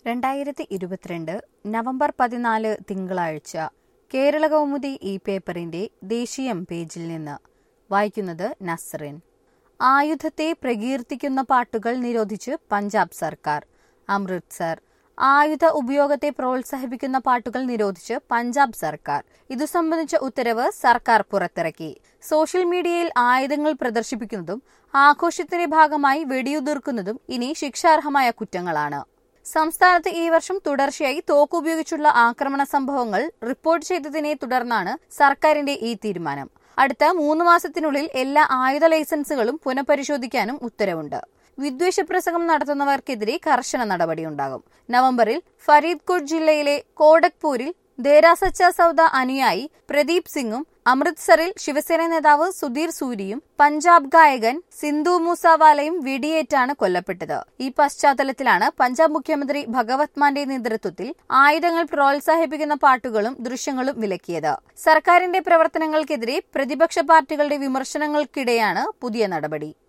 രണ്ടായിരത്തി ഇരുപത്തിരണ്ട് നവംബർ പതിനാല് തിങ്കളാഴ്ച കേരള കൗമുദി ഈ പേപ്പറിന്റെ ദേശീയം പേജിൽ നിന്ന് വായിക്കുന്നത് നസ്റിൻ ആയുധത്തെ പ്രകീർത്തിക്കുന്ന പാട്ടുകൾ നിരോധിച്ച് പഞ്ചാബ് സർക്കാർ അമൃത്സർ ആയുധ ഉപയോഗത്തെ പ്രോത്സാഹിപ്പിക്കുന്ന പാട്ടുകൾ നിരോധിച്ച് പഞ്ചാബ് സർക്കാർ ഇതു സംബന്ധിച്ച ഉത്തരവ് സർക്കാർ പുറത്തിറക്കി സോഷ്യൽ മീഡിയയിൽ ആയുധങ്ങൾ പ്രദർശിപ്പിക്കുന്നതും ആഘോഷത്തിന്റെ ഭാഗമായി വെടിയുതിർക്കുന്നതും ഇനി ശിക്ഷാർഹമായ കുറ്റങ്ങളാണ് സംസ്ഥാനത്ത് ഈ വർഷം തുടർച്ചയായി തോക്ക് ഉപയോഗിച്ചുള്ള ആക്രമണ സംഭവങ്ങൾ റിപ്പോർട്ട് ചെയ്തതിനെ തുടർന്നാണ് സർക്കാരിന്റെ ഈ തീരുമാനം അടുത്ത മൂന്ന് മാസത്തിനുള്ളിൽ എല്ലാ ആയുധ ലൈസൻസുകളും പുനഃപരിശോധിക്കാനും ഉത്തരവുണ്ട് വിദ്വേഷ പ്രസംഗം നടത്തുന്നവർക്കെതിരെ കർശന നടപടിയുണ്ടാകും നവംബറിൽ ഫരീദ്കോട്ട് ജില്ലയിലെ കോഡക്പൂരിൽ ദേരാ സച്ച സൌദ അനുയായി പ്രദീപ് സിംഗും അമൃത്സറിൽ ശിവസേന നേതാവ് സുധീർ സൂരിയും പഞ്ചാബ് ഗായകൻ സിന്ധു മൂസാവാലയും വെടിയേറ്റാണ് കൊല്ലപ്പെട്ടത് ഈ പശ്ചാത്തലത്തിലാണ് പഞ്ചാബ് മുഖ്യമന്ത്രി ഭഗവത് മാന്റെ നേതൃത്വത്തിൽ ആയുധങ്ങൾ പ്രോത്സാഹിപ്പിക്കുന്ന പാട്ടുകളും ദൃശ്യങ്ങളും വിലക്കിയത് സർക്കാരിന്റെ പ്രവർത്തനങ്ങൾക്കെതിരെ പ്രതിപക്ഷ പാർട്ടികളുടെ വിമർശനങ്ങൾക്കിടെയാണ് പുതിയ നടപടി